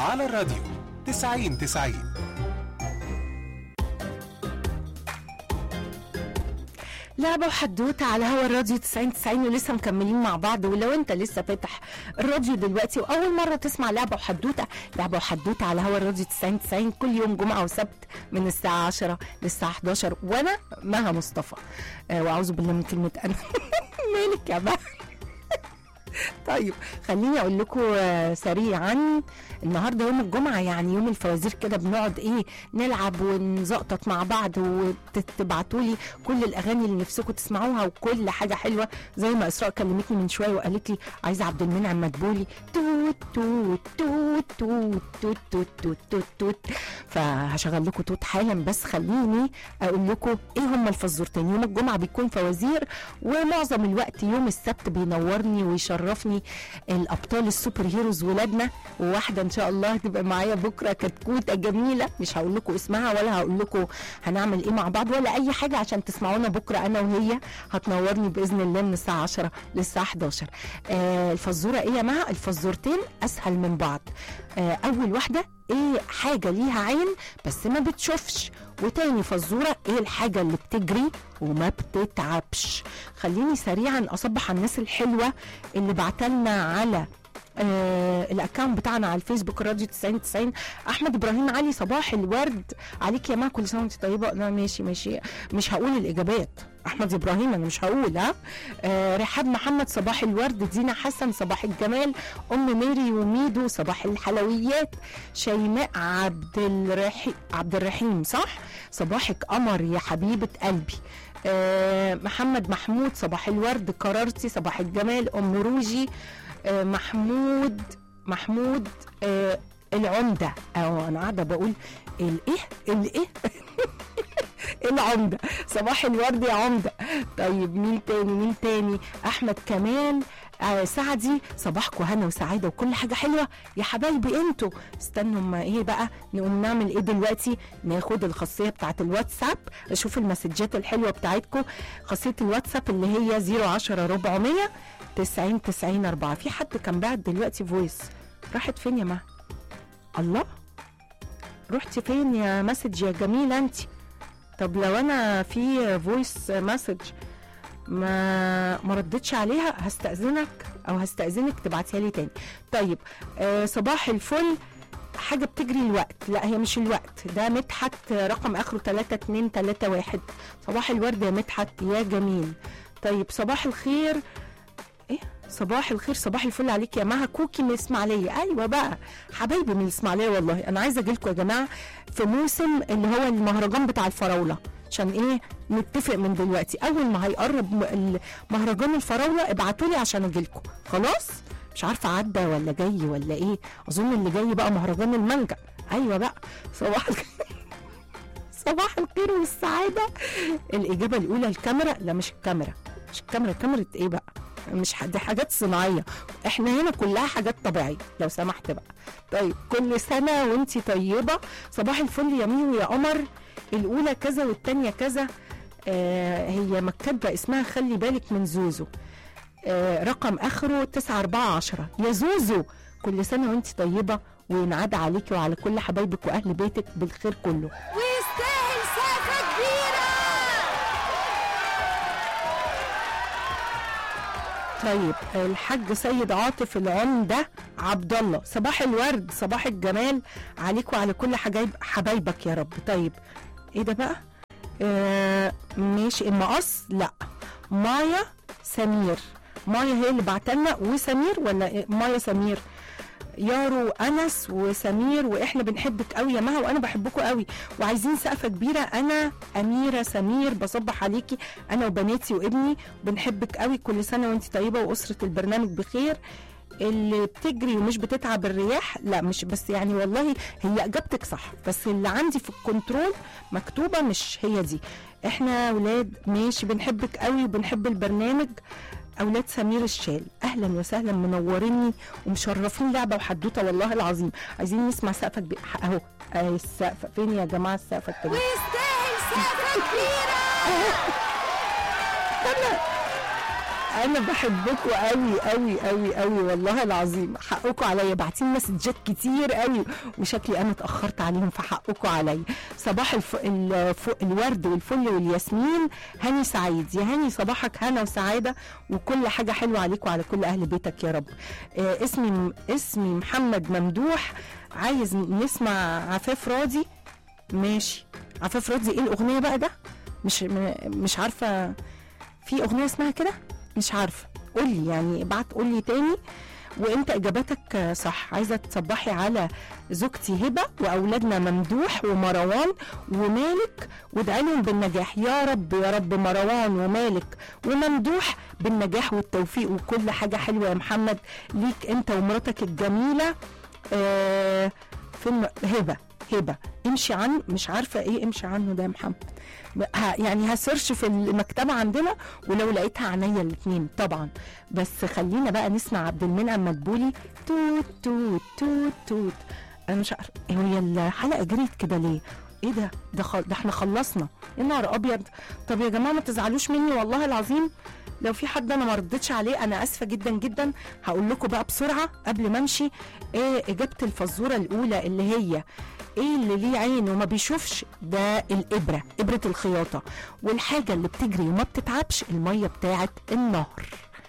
على الراديو 90 90 لعبة وحدوتة على هوا الراديو 90 90 ولسه مكملين مع بعض ولو انت لسه فاتح الراديو دلوقتي واول مرة تسمع لعبة وحدوتة لعبة وحدوتة على هوا الراديو 90 90 كل يوم جمعة وسبت من الساعة 10 للساعة 11 وانا مها مصطفى آه واعوذ بالله من كلمة انا مالك يا بقى طيب خليني اقول لكم آه، سريعا النهارده يوم الجمعه يعني يوم الفوازير كده بنقعد ايه نلعب ونزقطط مع بعض وتبعتوا لي كل الاغاني اللي نفسكم تسمعوها وكل حاجه حلوه زي ما اسراء كلمتني من شويه وقالت لي عايزه عبد المنعم مدبولي توت توت توت توت توت توت توت توت توت فهشغل لكم توت حالا بس خليني اقول لكم ايه هم الفزورتين يوم الجمعه بيكون فوازير ومعظم الوقت يوم السبت بينورني ويشرفني الابطال السوبر هيروز ولادنا وواحده ان شاء الله هتبقى معايا بكره كتكوته جميله مش هقول لكم اسمها ولا هقول لكم هنعمل ايه مع بعض ولا اي حاجه عشان تسمعونا بكره انا وهي هتنورني باذن الله من الساعه 10 للساعه 11 آه الفزوره ايه يا مها الفزورتين اسهل من بعض آه اول واحده ايه حاجه ليها عين بس ما بتشوفش وتاني فزوره ايه الحاجه اللي بتجري وما بتتعبش خليني سريعا اصبح على الناس الحلوه اللي بعتلنا على آه الاكونت بتاعنا على الفيسبوك راديو 90 90 احمد ابراهيم علي صباح الورد عليك يا ما كل سنه وانت طيبه لا ماشي ماشي مش هقول الاجابات احمد ابراهيم انا مش هقول ها آه رحاب محمد صباح الورد دينا حسن صباح الجمال ام ميري وميدو صباح الحلويات شيماء عبد الرحيم عبد الرحيم صح صباحك قمر يا حبيبه قلبي آه محمد محمود صباح الورد قرارتي صباح الجمال ام روجي آه محمود محمود آه العمده اه انا قاعده بقول الايه الايه العمده صباح الورد يا عمده طيب مين تاني مين تاني احمد كمال آه سعدي صباحكم هنا وسعاده وكل حاجه حلوه يا حبايبي انتوا استنوا ما ايه بقى نقوم نعمل ايه دلوقتي ناخد الخاصيه بتاعت الواتساب اشوف المسجات الحلوه بتاعتكم خاصيه الواتساب اللي هي 010 400 90 90 4 في حد كان بعت دلوقتي فويس راحت فين يا ما الله رحتي فين يا مسج يا جميله انت طب لو انا في فويس مسج ما ما ردتش عليها هستأذنك او هستأذنك تبعتيها لي تاني طيب آه صباح الفل حاجة بتجري الوقت لا هي مش الوقت ده مدحت رقم اخره 3231 صباح الورد يا مدحت يا جميل طيب صباح الخير ايه صباح الخير صباح الفل عليك يا مها كوكي من الاسماعيليه ايوه بقى حبايبي من الاسماعيليه والله انا عايزه اجي لكم يا جماعه في موسم اللي هو المهرجان بتاع الفراوله عشان ايه نتفق من دلوقتي اول ما هيقرب م- مهرجان الفراوله ابعتوا لي عشان اجي لكم خلاص مش عارفه عدى ولا جاي ولا ايه اظن اللي جاي بقى مهرجان المانجا ايوه بقى صباح الخير صباح الخير والسعاده الاجابه الاولى الكاميرا لا مش الكاميرا مش الكاميرا كاميرا ايه بقى مش ح- دي حاجات صناعيه احنا هنا كلها حاجات طبيعيه لو سمحت بقى طيب كل سنه وانتي طيبه صباح الفل يا ميو يا قمر الاولى كذا والتانيه كذا آه هي مكتبه اسمها خلي بالك من زوزو آه رقم اخره 9410 يا زوزو كل سنه وانتي طيبه وينعاد عليكي وعلى كل حبايبك واهل بيتك بالخير كله ويستاهل سقفة كبيرة طيب الحاج سيد عاطف العمدة عبد الله صباح الورد صباح الجمال عليك وعلى كل حجايب حبايبك يا رب طيب ايه ده بقى آه ماشي المقص لا مايا سمير مايا هي اللي بعتلنا وسمير ولا إيه؟ مايا سمير يارو انس وسمير واحنا بنحبك قوي يا مها وانا بحبكم قوي وعايزين سقفه كبيره انا اميره سمير بصبح عليكي انا وبناتي وابني بنحبك قوي كل سنه وانت طيبه واسره البرنامج بخير اللي بتجري ومش بتتعب الرياح لا مش بس يعني والله هي اجابتك صح بس اللي عندي في الكنترول مكتوبه مش هي دي احنا ولاد ماشي بنحبك قوي وبنحب البرنامج اولاد سمير الشال اهلا وسهلا منوريني ومشرفين لعبه وحدوته والله العظيم عايزين نسمع سقفه كبيره اهو آه السقفه فين يا جماعه السقفه الكبيره ويستاهل سقفة كبيرة استنى انا بحبكم قوي قوي قوي قوي والله العظيم حقكم عليا باعتين مسجات كتير قوي وشكلي انا اتاخرت عليهم فحقكم عليا صباح الف... الف... الورد والفل والياسمين هاني سعيد يا هاني صباحك هنا وسعاده وكل حاجه حلوه عليك وعلى كل اهل بيتك يا رب آه اسمي اسمي محمد ممدوح عايز نسمع عفاف راضي ماشي عفاف راضي ايه الاغنيه بقى ده مش م- مش عارفه في اغنيه اسمها كده مش عارفه قولي يعني ابعت قولي تاني وانت اجابتك آه، صح عايزه تصبحي على زوجتي هبه واولادنا ممدوح ومروان ومالك وادعي لهم بالنجاح يا رب يا رب مروان ومالك وممدوح بالنجاح والتوفيق وكل حاجه حلوه يا محمد ليك انت ومراتك الجميله آه فيلم هبه هبه امشي عن مش عارفه ايه امشي عنه ده يا محمد ه- يعني هسيرش في المكتبه عندنا ولو لقيتها عينيا الاثنين طبعا بس خلينا بقى نسمع عبد المنعم مدبولي توت توت توت توت انا مش عارفه هي الحلقه جريت كده ليه ايه ده ده, خل... ده احنا خلصنا يا نهار ابيض طب يا جماعه ما تزعلوش مني والله العظيم لو في حد انا ما ردتش عليه انا اسفه جدا جدا هقول لكم بقى بسرعه قبل ما امشي ايه اجابه الفزوره الاولى اللي هي ايه اللي ليه عين وما بيشوفش ده الابره ابره الخياطه والحاجه اللي بتجري وما بتتعبش الميه بتاعه النهر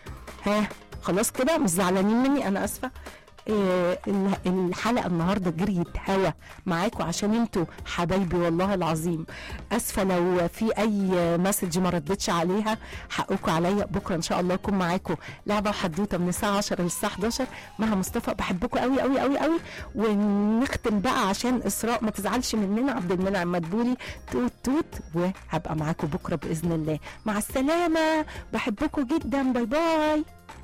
ها خلاص كده مش زعلانين مني انا اسفه إيه ال- الحلقه النهارده جريت هوا معاكم عشان انتوا حبايبي والله العظيم اسفه لو في اي مسج ما ردتش عليها حقكم عليا بكره ان شاء الله اكون معاكم لعبه وحدوته من الساعه 10 للساعه 11 مها مصطفى بحبكم قوي قوي قوي قوي ونختم بقى عشان اسراء ما تزعلش مننا عبد المنعم مدبولي توت توت وهبقى معاكم بكره باذن الله مع السلامه بحبكم جدا باي باي